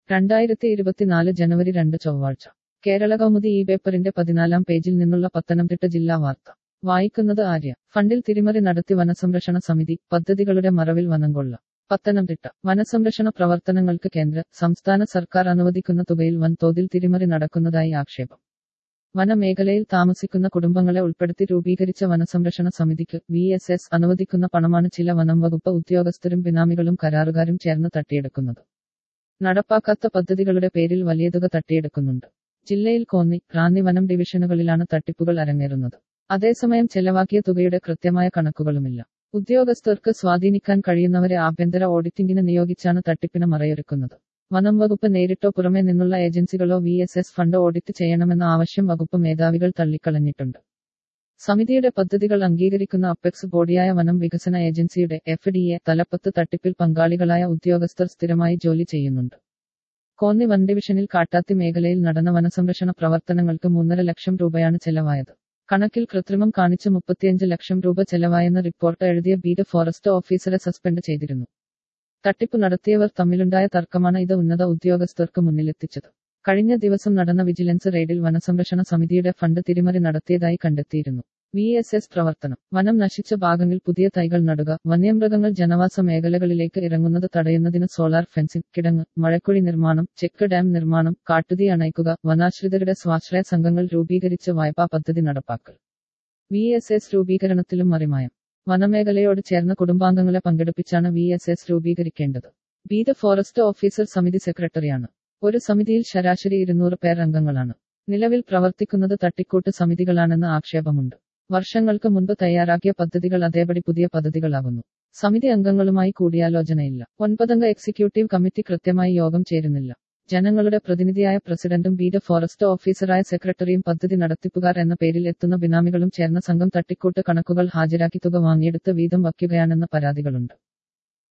രണ്ടായിരത്തി ഇരുപത്തിനാല് ജനുവരി രണ്ട് ചൊവ്വാഴ്ച കേരള കൗമുദി ഈ പേപ്പറിന്റെ പതിനാലാം പേജിൽ നിന്നുള്ള പത്തനംതിട്ട ജില്ലാ വാർത്ത വായിക്കുന്നത് ആര്യ ഫണ്ടിൽ തിരിമറി നടത്തി വനസംരക്ഷണ സമിതി പദ്ധതികളുടെ മറവിൽ വനംകൊള്ള പത്തനംതിട്ട വനസംരക്ഷണ പ്രവർത്തനങ്ങൾക്ക് കേന്ദ്ര സംസ്ഥാന സർക്കാർ അനുവദിക്കുന്ന തുകയിൽ വൻതോതിൽ തിരിമറി നടക്കുന്നതായി ആക്ഷേപം വനമേഖലയിൽ താമസിക്കുന്ന കുടുംബങ്ങളെ ഉൾപ്പെടുത്തി രൂപീകരിച്ച വനസംരക്ഷണ സമിതിക്ക് വി എസ് എസ് അനുവദിക്കുന്ന പണമാണ് ചില വനം വകുപ്പ് ഉദ്യോഗസ്ഥരും ബിനാമികളും കരാറുകാരും ചേർന്ന് തട്ടിയെടുക്കുന്നത് നടപ്പാക്കാത്ത പദ്ധതികളുടെ പേരിൽ വലിയ തുക തട്ടിയെടുക്കുന്നുണ്ട് ജില്ലയിൽ കോന്നി റാന്നി വനം ഡിവിഷനുകളിലാണ് തട്ടിപ്പുകൾ അരങ്ങേറുന്നത് അതേസമയം ചെലവാക്കിയ തുകയുടെ കൃത്യമായ കണക്കുകളുമില്ല ഉദ്യോഗസ്ഥർക്ക് സ്വാധീനിക്കാൻ കഴിയുന്നവരെ ആഭ്യന്തര ഓഡിറ്റിംഗിന് നിയോഗിച്ചാണ് തട്ടിപ്പിന് മറയൊരുക്കുന്നത് വനം വകുപ്പ് നേരിട്ടോ പുറമെ നിന്നുള്ള ഏജൻസികളോ V S S fund audit ചെയ്യണമെന്ന ആവശ്യം വകുപ്പ് മേധാവികൾ തള്ളിക്കളഞ്ഞിട്ടുണ്ട് സമിതിയുടെ പദ്ധതികൾ അംഗീകരിക്കുന്ന അപ്പെക്സ് ബോഡിയായ വനം വികസന ഏജൻസിയുടെ എഫ് ഡി എ തലപ്പത്ത് തട്ടിപ്പിൽ പങ്കാളികളായ ഉദ്യോഗസ്ഥർ സ്ഥിരമായി ജോലി ചെയ്യുന്നുണ്ട് കോന്നി വൻ ഡിവിഷനിൽ കാട്ടാത്തി മേഖലയിൽ നടന്ന വനസംരക്ഷണ പ്രവർത്തനങ്ങൾക്ക് മൂന്നര ലക്ഷം രൂപയാണ് ചെലവായത് കണക്കിൽ കൃത്രിമം കാണിച്ച് മുപ്പത്തിയഞ്ച് ലക്ഷം രൂപ ചെലവായെന്ന റിപ്പോർട്ട് എഴുതിയ ബീഡ് ഫോറസ്റ്റ് ഓഫീസറെ സസ്പെൻഡ് ചെയ്തിരുന്നു തട്ടിപ്പ് നടത്തിയവർ തമ്മിലുണ്ടായ തർക്കമാണ് ഇത് ഉന്നത ഉദ്യോഗസ്ഥർക്ക് മുന്നിലെത്തിച്ചത് കഴിഞ്ഞ ദിവസം നടന്ന വിജിലൻസ് റെയ്ഡിൽ വനസംരക്ഷണ സമിതിയുടെ ഫണ്ട് തിരിമറി നടത്തിയതായി കണ്ടെത്തിയിരുന്നു വി എസ് എസ് പ്രവർത്തനം വനം നശിച്ച ഭാഗങ്ങളിൽ പുതിയ തൈകൾ നടുക വന്യമൃഗങ്ങൾ ജനവാസ മേഖലകളിലേക്ക് ഇറങ്ങുന്നത് തടയുന്നതിന് സോളാർ ഫെൻസിംഗ് കിടങ്ങ് മഴക്കുഴി നിർമ്മാണം ചെക്ക് ഡാം നിർമ്മാണം കാട്ടുതീ അണയ്ക്കുക വനാശ്രിതരുടെ സ്വാശ്രയ സംഘങ്ങൾ രൂപീകരിച്ച് വായ്പാ പദ്ധതി നടപ്പാക്കൽ വി എസ് എസ് രൂപീകരണത്തിലും മറിമായം വനമേഖലയോട് ചേർന്ന കുടുംബാംഗങ്ങളെ പങ്കെടുപ്പിച്ചാണ് വി എസ് എസ് രൂപീകരിക്കേണ്ടത് ബീദ ഫോറസ്റ്റ് ഓഫീസർ സമിതി സെക്രട്ടറിയാണ് ഒരു സമിതിയിൽ ശരാശരി ഇരുന്നൂറ് പേർ അംഗങ്ങളാണ് നിലവിൽ പ്രവർത്തിക്കുന്നത് തട്ടിക്കൂട്ട് സമിതികളാണെന്ന് ആക്ഷേപമുണ്ട് വർഷങ്ങൾക്ക് മുൻപ് തയ്യാറാക്കിയ പദ്ധതികൾ അതേപടി പുതിയ പദ്ധതികളാകുന്നു സമിതി അംഗങ്ങളുമായി കൂടിയാലോചനയില്ല ഒൻപതംഗ എക്സിക്യൂട്ടീവ് കമ്മിറ്റി കൃത്യമായി യോഗം ചേരുന്നില്ല ജനങ്ങളുടെ പ്രതിനിധിയായ പ്രസിഡന്റും ബീഡ് ഫോറസ്റ്റ് ഓഫീസറായ സെക്രട്ടറിയും പദ്ധതി നടത്തിപ്പുകാർ എന്ന പേരിൽ എത്തുന്ന ബിനാമികളും ചേർന്ന സംഘം തട്ടിക്കൂട്ട് കണക്കുകൾ ഹാജരാക്കി തുക വാങ്ങിയെടുത്ത് വീതം വയ്ക്കുകയാണെന്ന പരാതികളുണ്ട്